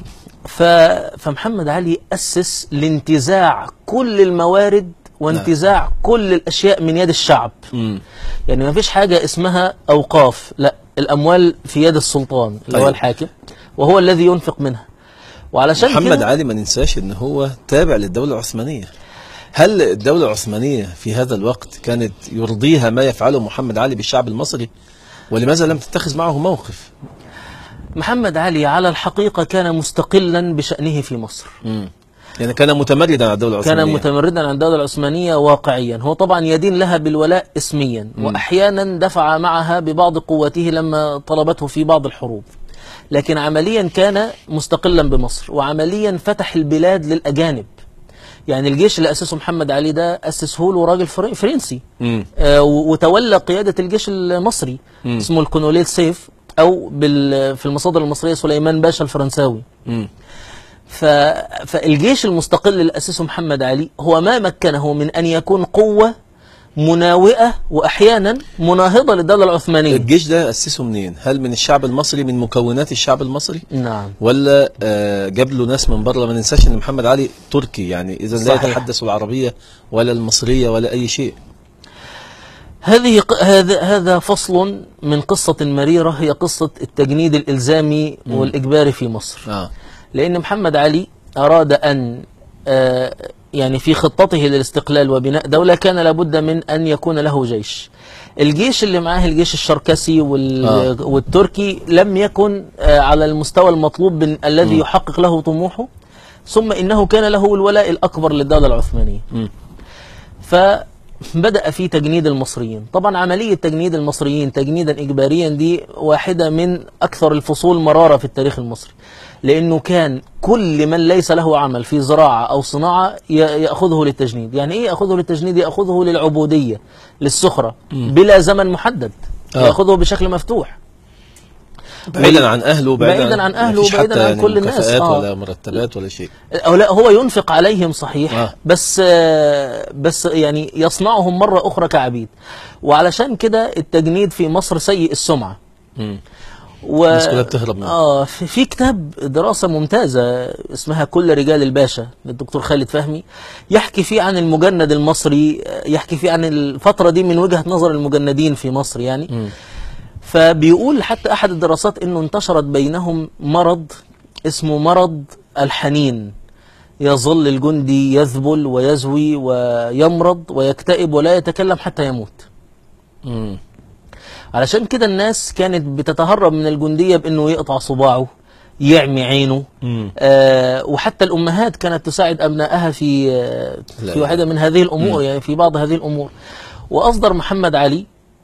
ف... فمحمد علي أسس لانتزاع كل الموارد وانتزاع كل الأشياء من يد الشعب مم. يعني ما فيش حاجة اسمها أوقاف لا الأموال في يد السلطان اللي هو أيوة. الحاكم وهو الذي ينفق منها وعلشان محمد كده علي ما ننساش ان هو تابع للدولة العثمانية هل الدولة العثمانية في هذا الوقت كانت يرضيها ما يفعله محمد علي بالشعب المصري ولماذا لم تتخذ معه موقف محمد علي على الحقيقة كان مستقلا بشأنه في مصر مم. يعني كان متمردا على الدولة العثمانية كان متمردا عن الدولة العثمانية واقعيا هو طبعا يدين لها بالولاء اسميا وأحيانا دفع معها ببعض قوته لما طلبته في بعض الحروب لكن عمليا كان مستقلا بمصر وعمليا فتح البلاد للأجانب يعني الجيش اللي أسسه محمد علي ده أسسه له راجل فري- فرنسي مم. آه، و- وتولى قيادة الجيش المصري مم. اسمه الكونوليل سيف أو بال في المصادر المصرية سليمان باشا الفرنساوي مم. ف... فالجيش المستقل اللي أسسه محمد علي هو ما مكنه من أن يكون قوة مناوئة وأحيانا مناهضة للدولة العثمانية الجيش ده أسسه منين هل من الشعب المصري من مكونات الشعب المصري نعم ولا آه، جاب له ناس من بره ما ننساش ان محمد علي تركي يعني اذا لا صحيح. يتحدث العربيه ولا المصريه ولا اي شيء هذه ق... هذا هذا فصل من قصة مريرة هي قصة التجنيد الإلزامي والإجباري في مصر اه لأن محمد علي أراد أن آه، يعني في خطته للاستقلال وبناء دولة كان لابد من أن يكون له جيش الجيش اللي معاه الجيش الشركسي وال... آه. والتركي لم يكن آه، على المستوى المطلوب من الذي يحقق له طموحه ثم إنه كان له الولاء الأكبر للدولة العثمانية مم. فبدأ في تجنيد المصريين طبعا عملية تجنيد المصريين تجنيدا إجباريا دي واحدة من أكثر الفصول مرارة في التاريخ المصري لأنه كان كل من ليس له عمل في زراعة أو صناعة ي- يأخذه للتجنيد يعني إيه يأخذه للتجنيد يأخذه للعبودية للسخرة بلا زمن محدد آه. يأخذه بشكل مفتوح بعيدا عن اهله بعيداً عن أهله مفيش وبعيداً حتى عن يعني كل الناس، مكافآت آه. ولا مرتبات ولا شيء أو لا هو ينفق عليهم صحيح آه. بس آه، بس يعني يصنعهم مرة أخرى كعبيد وعلشان كده التجنيد في مصر سيء السمعة مم. و... الناس كلها بتهرب منه. اه في في كتاب دراسة ممتازة اسمها كل رجال الباشا للدكتور خالد فهمي يحكي فيه عن المجند المصري آه، يحكي فيه عن الفترة دي من وجهة نظر المجندين في مصر يعني مم. فبيقول حتى أحد الدراسات أنه انتشرت بينهم مرض اسمه مرض الحنين يظل الجندي يذبل ويزوي ويمرض ويكتئب ولا يتكلم حتى يموت مم. علشان كده الناس كانت بتتهرب من الجندية بأنه يقطع صباعه يعمي عينه مم. آه وحتى الأمهات كانت تساعد أبنائها في آه لا في لا. واحدة من هذه الأمور يعني في بعض هذه الأمور وأصدر محمد علي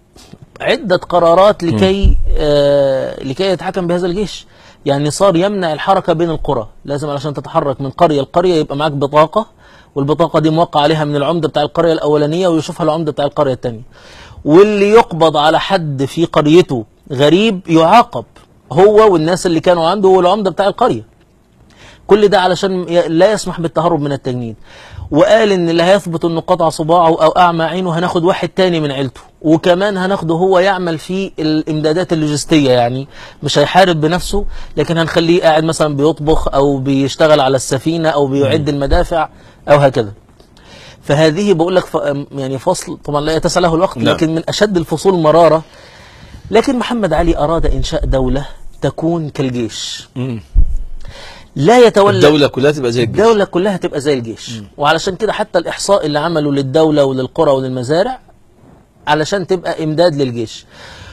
عدة قرارات لكي آه لكي يتحكم بهذا الجيش يعني صار يمنع الحركة بين القرى لازم علشان تتحرك من قرية لقرية يبقى معاك بطاقة والبطاقة دي موقع عليها من العمدة بتاع القرية الأولانية ويشوفها العمدة بتاع القرية الثانية واللي يقبض على حد في قريته غريب يعاقب هو والناس اللي كانوا عنده والعمدة بتاع القرية كل ده علشان ي- لا يسمح بالتهرب من التجنيد وقال ان اللي هيثبت انه قطع صباعه او اعمى عينه هناخد واحد تاني من عيلته وكمان هناخده هو يعمل في الامدادات اللوجستيه يعني مش هيحارب بنفسه لكن هنخليه قاعد مثلا بيطبخ او بيشتغل على السفينه او بيعد المدافع او هكذا فهذه بقول لك ف... يعني فصل طبعا لا يتسع له الوقت نعم. لكن من اشد الفصول مراره لكن محمد علي اراد انشاء دوله تكون كالجيش مم. لا يتولى الدوله كلها تبقى زي الجيش الدولة كلها تبقى زي الجيش وعلشان كده حتى الإحصاء اللي عمله للدولة وللقرى وللمزارع علشان تبقى إمداد للجيش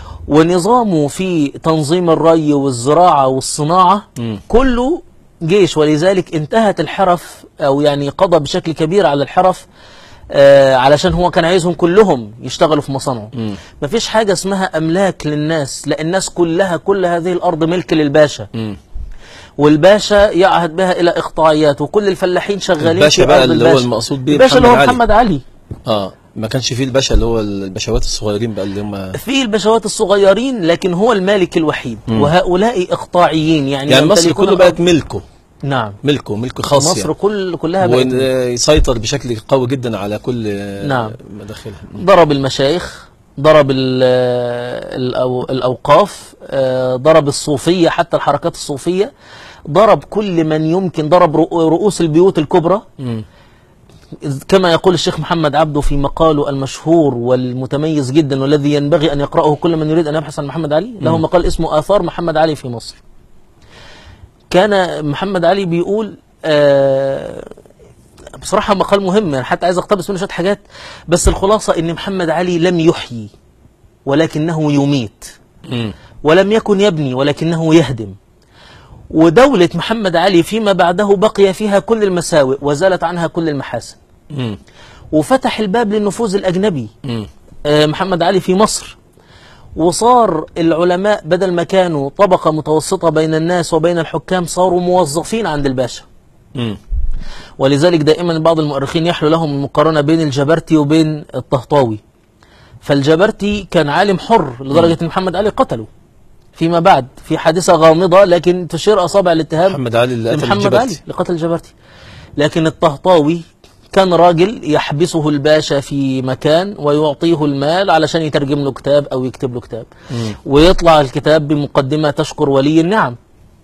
ونظامه في تنظيم الري والزراعة والصناعة مم. كله جيش ولذلك انتهت الحرف أو يعني قضى بشكل كبير على الحرف آه علشان هو كان عايزهم كلهم يشتغلوا في مصانعه مم. مفيش حاجة اسمها أملاك للناس لأن الناس كلها كل هذه الأرض ملك للباشا مم. والباشا يعهد بها الى اقطاعيات وكل الفلاحين شغالين الباشا في بقى أرض اللي هو الباشا. المقصود بيه الباشا اللي هو محمد علي. محمد علي اه ما كانش فيه الباشا اللي هو البشوات الصغيرين بقى اللي هم في البشوات الصغيرين لكن هو المالك الوحيد وهؤلاء اقطاعيين يعني يعني مصر يمتلكون كله الأرض. بقت ملكه نعم ملكه ملك خاص مصر يعني. كل كلها بقت ويسيطر بشكل قوي جدا على كل نعم. مداخلها ضرب المشايخ ضرب ال- الأو- الأوقاف آه، ضرب الصوفية حتى الحركات الصوفية ضرب كل من يمكن ضرب رؤ- رؤوس البيوت الكبرى مم. كما يقول الشيخ محمد عبده في مقاله المشهور والمتميز جدا والذي ينبغي أن يقرأه كل من يريد أن يبحث عن محمد علي له مقال اسمه آثار محمد علي في مصر كان محمد علي بيقول آه بصراحة مقال مهم يعني حتى عايز اقتبس منه شوية حاجات بس الخلاصة ان محمد علي لم يحيي ولكنه يميت مم. ولم يكن يبني ولكنه يهدم ودولة محمد علي فيما بعده بقي فيها كل المساوئ وزالت عنها كل المحاسن مم. وفتح الباب للنفوذ الأجنبي مم. آه، محمد علي في مصر وصار العلماء بدل ما كانوا طبقة متوسطة بين الناس وبين الحكام صاروا موظفين عند الباشا مم. ولذلك دائما بعض المؤرخين يحلو لهم المقارنة بين الجبرتي وبين الطهطاوي فالجبرتي كان عالم حر لدرجة أن محمد علي قتله فيما بعد في حادثة غامضة لكن تشير أصابع الاتهام محمد علي اللي قتل لمحمد الجبرتي. علي لقتل الجبرتي لكن الطهطاوي كان راجل يحبسه الباشا في مكان ويعطيه المال علشان يترجم له كتاب او يكتب له كتاب ويطلع الكتاب بمقدمه تشكر ولي النعم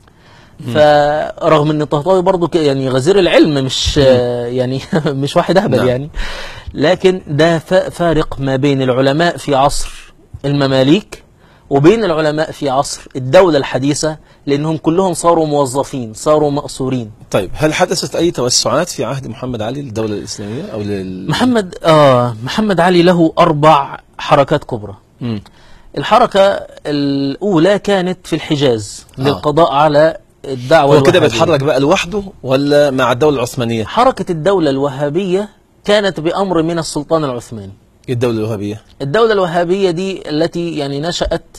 فرغم ان الطهطاوي برضه ك- يعني غزير العلم مش آه، يعني مش واحد اهبل نعم. يعني لكن ده ف- فارق ما بين العلماء في عصر المماليك وبين العلماء في عصر الدولة الحديثة لأنهم كلهم صاروا موظفين صاروا مأسورين طيب هل حدثت أي توسعات في عهد محمد علي للدولة الإسلامية أو لل محمد آه محمد علي له أربع حركات كبرى مم. الحركة الأولى كانت في الحجاز آه. للقضاء على الدعوة هو كده الوهابية. بيتحرك بقى لوحده ولا مع الدولة العثمانية؟ حركة الدولة الوهابية كانت بأمر من السلطان العثماني إيه الدولة الوهابية؟ الدولة الوهابية دي التي يعني نشأت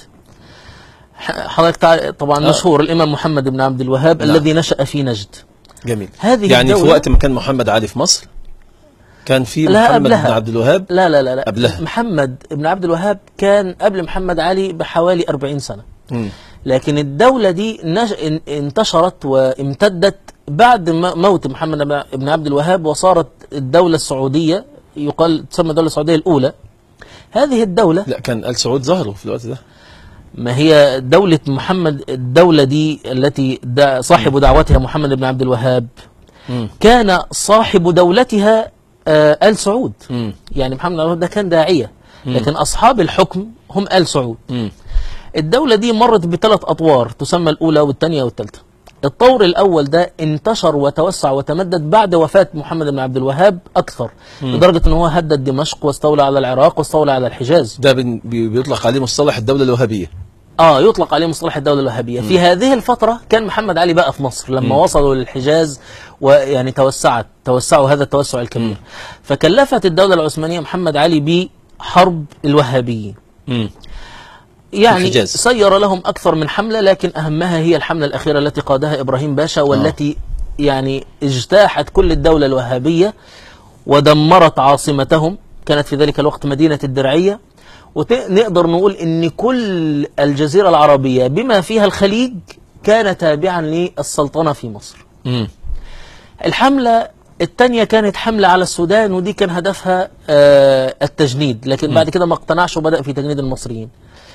ح- حضرتك تع- طبعا آه. مشهور الإمام محمد بن عبد الوهاب نعم. الذي نشأ في نجد جميل هذه يعني في الدولة- وقت ما كان محمد علي في مصر كان في لا، محمد قبلها. بن عبد الوهاب لا لا لا, لا. قبلها. محمد بن عبد الوهاب كان قبل محمد علي بحوالي 40 سنة مم. لكن الدولة دي نج... ان- انتشرت وامتدت بعد م- موت محمد بن- بن عبد الوهاب وصارت الدولة السعودية يقال تسمى الدولة السعودية الأولى هذه الدولة لا كان آل سعود ظهروا في الوقت ده ما هي دولة محمد الدولة دي التي دا صاحب دعوتها محمد بن عبد الوهاب مم. كان صاحب دولتها آه آل سعود مم. يعني محمد بن عبد الوهاب ده كان داعية لكن أصحاب الحكم هم آل سعود مم. الدولة دي مرت بثلاث أطوار تسمى الأولى والثانية والثالثة الطور الأول ده انتشر وتوسع وتمدد بعد وفاة محمد بن عبد الوهاب أكثر لدرجة أنه هو هدد دمشق واستولى على العراق واستولى على الحجاز ده بن- بي- بيطلق عليه مصطلح الدولة الوهابية اه يطلق عليه مصطلح الدولة الوهابية في هذه الفترة كان محمد علي بقى في مصر لما وصلوا للحجاز ويعني توسعت توسعوا هذا التوسع الكبير فكلفت الدولة العثمانية محمد علي بحرب الوهابيين مم. يعني الحجاز. سير لهم أكثر من حملة لكن أهمها هي الحملة الأخيرة التي قادها إبراهيم باشا والتي يعني اجتاحت كل الدولة الوهابية ودمرت عاصمتهم كانت في ذلك الوقت مدينة الدرعية ونقدر نقول ان كل الجزيرة العربية بما فيها الخليج كان تابعا للسلطنة في مصر مم. الحملة الثانية كانت حملة على السودان ودي كان هدفها آه التجنيد لكن بعد كده ما اقتنعش وبدأ في تجنيد المصريين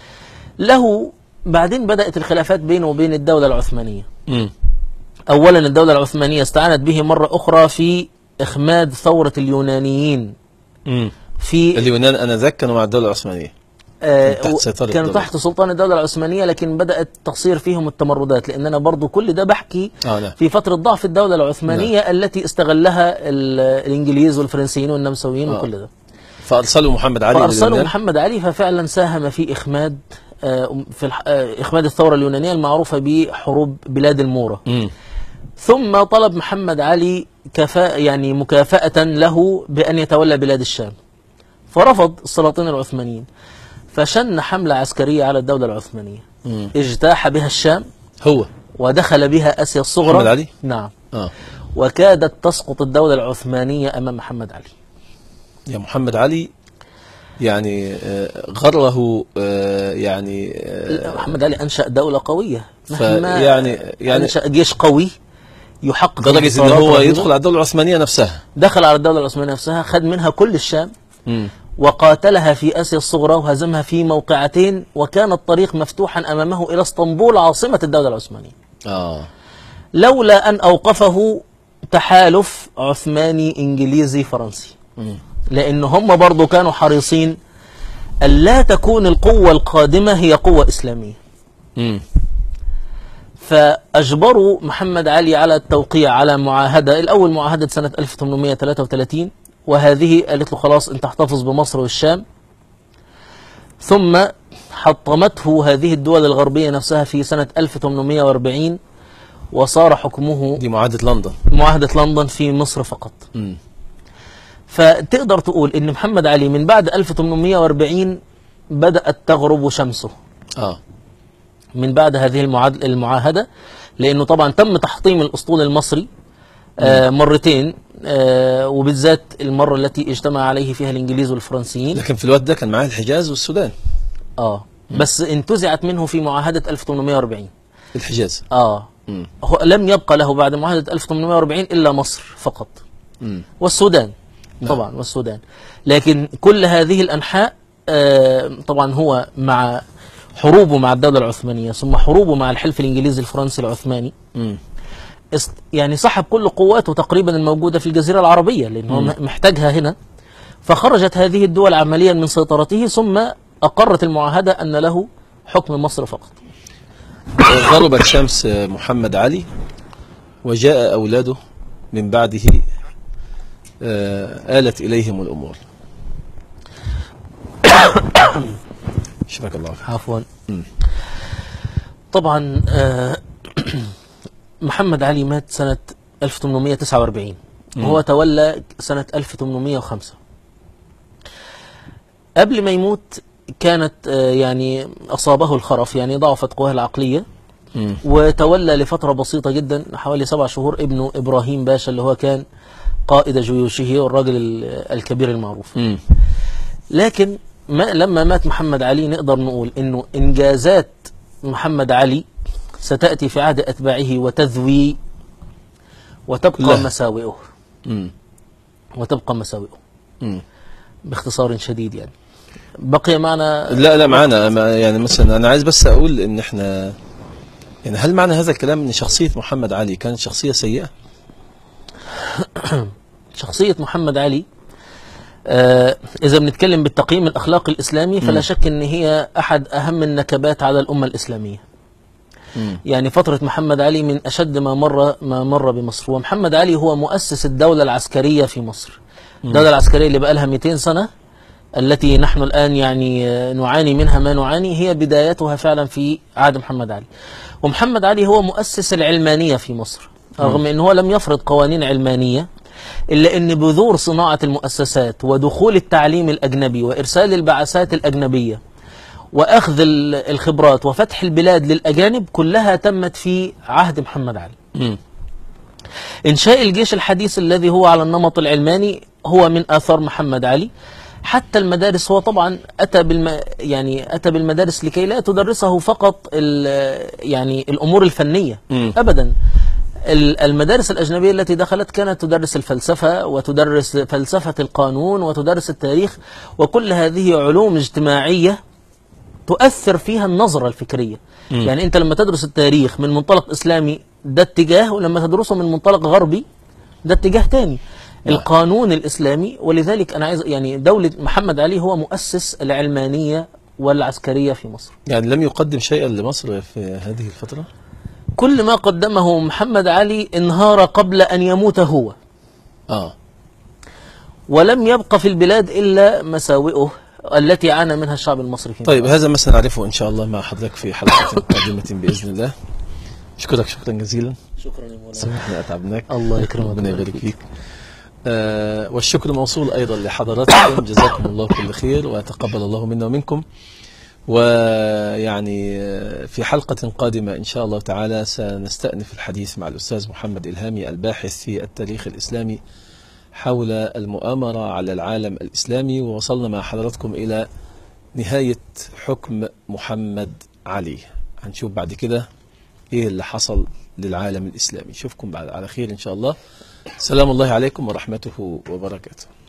له بعدين بدأت الخلافات بينه وبين الدولة العثمانية مم. أولا الدولة العثمانية استعانت به مرة أخرى في إخماد ثورة اليونانيين مم. في اليونان انذاك كانوا مع الدولة العثمانية آه، كانت تحت و- سيطرة كانوا الدولة. تحت سلطان الدولة العثمانية لكن بدأت تصير فيهم التمردات لأن أنا برضو كل ده بحكي اه نعم في فترة ضعف الدولة العثمانية التي استغلها ال- الإنجليز والفرنسيين والنمساويين آه. وكل ده فارسلوا محمد علي فأرسلوا لليونان. محمد علي ففعلا ساهم في إخماد آه، في الح- آه، إخماد الثورة اليونانية المعروفة بحروب بلاد المورة مم. ثم طلب محمد علي كفاء يعني مكافأة له بأن يتولى بلاد الشام فرفض السلاطين العثمانيين فشن حملة عسكرية على الدولة العثمانية مم. اجتاح بها الشام هو ودخل بها آسيا الصغرى محمد علي؟ نعم اه وكادت تسقط الدولة العثمانية أمام محمد علي يا محمد علي يعني آه، غره آه، يعني آه، محمد علي أنشأ دولة قوية مهما فيعني- يعني- أنشأ جيش قوي يحقق لدرجة ان انتصارات هو رهيبة. يدخل على الدولة العثمانية نفسها دخل على الدولة العثمانية نفسها خد منها كل الشام مم. وقاتلها في آسيا الصغرى وهزمها في موقعتين وكان الطريق مفتوحا أمامه إلى اسطنبول عاصمة الدولة العثمانية اه لولا أن أوقفه تحالف عثماني إنجليزي فرنسي مم. لأن هم برضو كانوا حريصين ألا تكون القوة القادمة هي قوة إسلامية مم. فأجبروا محمد علي على التوقيع على معاهدة الأول معاهدة سنة 1833 وهذه قالت له خلاص أنت احتفظ بمصر والشام ثم حطمته هذه الدول الغربية نفسها في سنة 1840 وصار حكمه دي معاهدة لندن معاهدة لندن في مصر فقط مم. فتقدر تقول ان محمد علي من بعد 1840 بدأت تغرب شمسه اه من بعد هذه المعاد- المعاهدة لأنه طبعا تم تحطيم الأسطول المصري آه مرتين آه وبالذات المرة التي اجتمع عليه فيها الإنجليز والفرنسيين لكن في الوقت ده كان معاه الحجاز والسودان آه بس انتزعت منه في معاهدة 1840 الحجاز آه مم. هو لم يبقى له بعد معاهدة 1840 إلا مصر فقط مم. والسودان طبعا والسودان لكن كل هذه الأنحاء آه، طبعا هو مع حروبه مع الدولة العثمانية ثم حروبه مع الحلف الإنجليزي الفرنسي العثماني مم. است يعني سحب كل قواته تقريبا الموجودة في الجزيرة العربية لأنه م- محتاجها هنا فخرجت هذه الدول عمليا من سيطرته ثم أقرت المعاهدة أن له حكم مصر فقط غربت شمس محمد علي وجاء أولاده من بعده آه، آلت إليهم الأمور شفاك الله خير عفوا طبعا آه، محمد علي مات سنة 1849 وهو تولى سنة 1805 قبل ما يموت كانت آه، يعني أصابه الخرف يعني ضعفت قواه العقلية مم. وتولى لفترة بسيطة جدا حوالي سبع شهور ابنه إبراهيم باشا اللي هو كان قائد جيوشه والراجل ال- الكبير المعروف مم. لكن ما لما مات محمد علي نقدر نقول انه انجازات محمد علي ستاتي في عهد اتباعه وتذوي وتبقى كلها. مساوئه مم. وتبقى مساوئه مم. باختصار شديد يعني بقي معنا لا لا معانا ما- يعني مثلا أنا عايز بس أقول إن إحنا يعني هل معنى هذا الكلام إن شخصية محمد علي كانت شخصية سيئة؟ شخصية محمد علي آه إذا بنتكلم بالتقييم الأخلاقي الإسلامي فلا شك أن هي أحد أهم النكبات على الأمة الإسلامية مم. يعني فترة محمد علي من أشد ما مر ما مر بمصر ومحمد علي هو مؤسس الدولة العسكرية في مصر الدولة العسكرية اللي بقى لها 200 سنة التي نحن الآن يعني آه، نعاني منها ما نعاني هي بدايتها فعلا في عهد محمد علي ومحمد علي هو مؤسس العلمانية في مصر رغم أنه هو لم يفرض قوانين علمانية إلا أن بذور صناعة المؤسسات ودخول التعليم الأجنبي وإرسال البعثات الأجنبية واخذ ال- الخبرات وفتح البلاد للاجانب كلها تمت في عهد محمد علي. مم. انشاء الجيش الحديث الذي هو على النمط العلماني هو من اثار محمد علي. حتى المدارس هو طبعا اتى بالم يعني اتى بالمدارس لكي لا تدرسه فقط ال- يعني الامور الفنيه مم. ابدا. ال- المدارس الأجنبية التي دخلت كانت تدرس الفلسفة وتدرس فلسفة القانون وتدرس التاريخ وكل هذه علوم اجتماعية تؤثر فيها النظرة الفكرية مم. يعني أنت لما تدرس التاريخ من منطلق إسلامي ده اتجاه ولما تدرسه من منطلق غربي ده اتجاه تاني نعم. القانون الإسلامي ولذلك أنا عايز يعني دولة محمد علي هو مؤسس العلمانية والعسكرية في مصر يعني لم يقدم شيئا لمصر في هذه الفترة؟ كل ما قدمه محمد علي انهار قبل أن يموت هو آه ولم يبق في البلاد إلا مساوئه التي عانى منها الشعب المصري في طيب هذا ما سنعرفه إن شاء الله مع حضرتك في حلقة قادمة بإذن الله أشكرك شكرا جزيلا شكرا يا مولانا سامحنا أتعبناك الله يكرمك ربنا ويبارك يبارك فيك آه والشكر موصول أيضا لحضراتكم جزاكم الله كل خير وتقبل الله منا ومنكم ويعني آه، في حلقة قادمة إن شاء الله تعالى سنستأنف الحديث مع الأستاذ محمد إلهامي الباحث في التاريخ الإسلامي حول المؤامرة على العالم الإسلامي ووصلنا مع حضراتكم إلى نهاية حكم محمد علي هنشوف بعد كده إيه اللي حصل للعالم الإسلامي نشوفكم بعد على خير إن شاء الله سلام الله عليكم ورحمته وبركاته